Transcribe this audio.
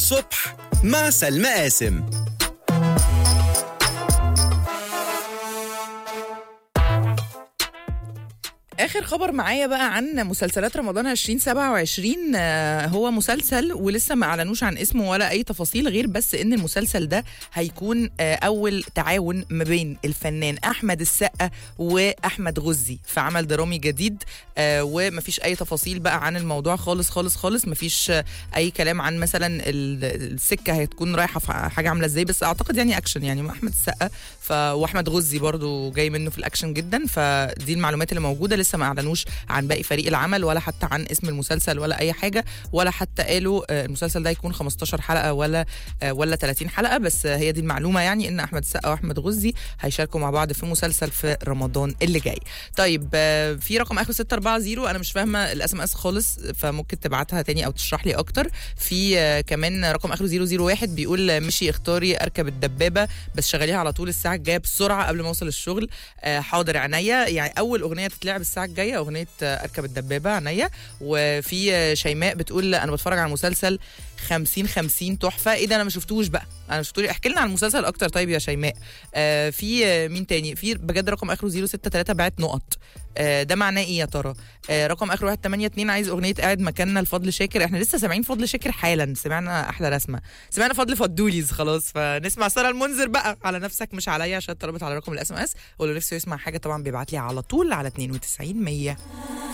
الصبح مع سلمى قاسم اخر خبر معايا بقى عن مسلسلات رمضان 2027 آه، هو مسلسل ولسه ما اعلنوش عن اسمه ولا اي تفاصيل غير بس ان المسلسل ده هيكون آه، اول تعاون ما بين الفنان احمد السقا واحمد غزي في عمل درامي جديد آه، ومفيش اي تفاصيل بقى عن الموضوع خالص خالص خالص مفيش آه، اي كلام عن مثلا ال- السكه هتكون رايحه في حاجه عامله ازاي بس اعتقد يعني اكشن يعني مع احمد السقا ف واحمد غزي برضو جاي منه في الاكشن جدا فدي المعلومات اللي موجوده لسه ما اعلنوش عن باقي فريق العمل ولا حتى عن اسم المسلسل ولا اي حاجه ولا حتى قالوا آه، المسلسل ده يكون 15 حلقه ولا آه، ولا 30 حلقه بس آه، هي دي المعلومه يعني ان احمد السقا واحمد غزي هيشاركوا مع بعض في مسلسل في رمضان اللي جاي طيب آه، في رقم اخر 640 انا مش فاهمه الاس ام اس خالص فممكن تبعتها تاني او تشرح لي اكتر في آه، كمان رقم اخر 001 بيقول آه، مشي اختاري اركب الدبابه بس شغليها على طول الساعه الجايه بسرعه قبل ما اوصل الشغل آه، حاضر عينيا يعني اول اغنيه تتلعب الساعه الجايه اغنيه آه، اركب الدبابه عينيا وفي آه، شيماء بتقول انا بتفرج على مسلسل 50 50 تحفه ايه ده انا ما شفتوش بقى انا ما شفتوش احكي لنا عن المسلسل اكتر طيب يا شيماء آه في آه مين تاني في بجد رقم اخره 063 بعت نقط آه ده معناه ايه يا ترى آه رقم اخره 182 عايز اغنيه قاعد مكاننا لفضل شاكر احنا لسه سامعين فضل شاكر حالا سمعنا احلى رسمه سمعنا فضل فضوليز خلاص فنسمع ساره المنذر بقى على نفسك مش عليا عشان طلبت على رقم الاس ام اس ولو نفسه يسمع حاجه طبعا بيبعت لي على طول على 92 100